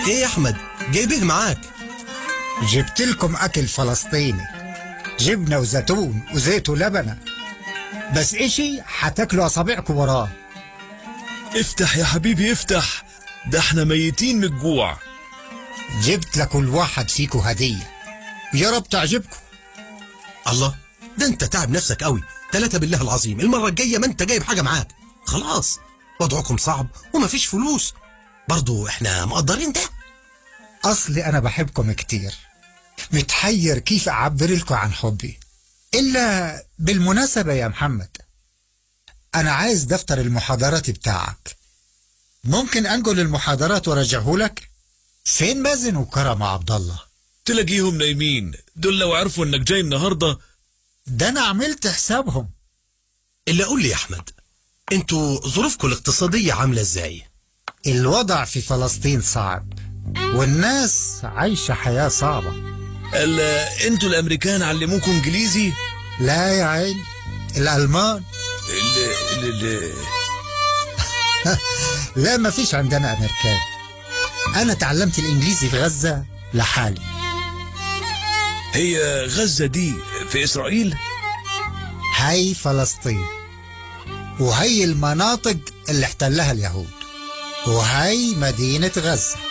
ايه يا احمد جايب ايه معاك جبت لكم أكل فلسطيني جبنة وزيتون وزيت ولبنة بس إشي حتاكلوا أصابعكم وراه افتح يا حبيبي افتح ده احنا ميتين من الجوع جبت لكل واحد فيكم هدية يا رب تعجبكم الله ده انت تعب نفسك قوي ثلاثة بالله العظيم المرة الجاية ما انت جايب حاجة معاك خلاص وضعكم صعب ومفيش فلوس برضو احنا مقدرين ده أصلي أنا بحبكم كتير متحير كيف أعبر لكم عن حبي إلا بالمناسبة يا محمد أنا عايز دفتر المحاضرات بتاعك ممكن أنقل المحاضرات وارجعه لك فين مازن وكرم عبد الله تلاقيهم نايمين دول لو عرفوا انك جاي النهارده ده أنا عملت حسابهم اللي قول لي يا احمد انتوا ظروفكم الاقتصادية عاملة ازاي الوضع في فلسطين صعب والناس عايشة حياة صعبة ال- انتوا الامريكان علموكم انجليزي لا يا عين الألمان ال ال ال لا ما فيش عندنا أمريكان أنا تعلمت الإنجليزي في غزة لحالي هي غزة دي في اسرائيل هاي فلسطين وهي المناطق اللي احتلها اليهود وهي مدينة غزة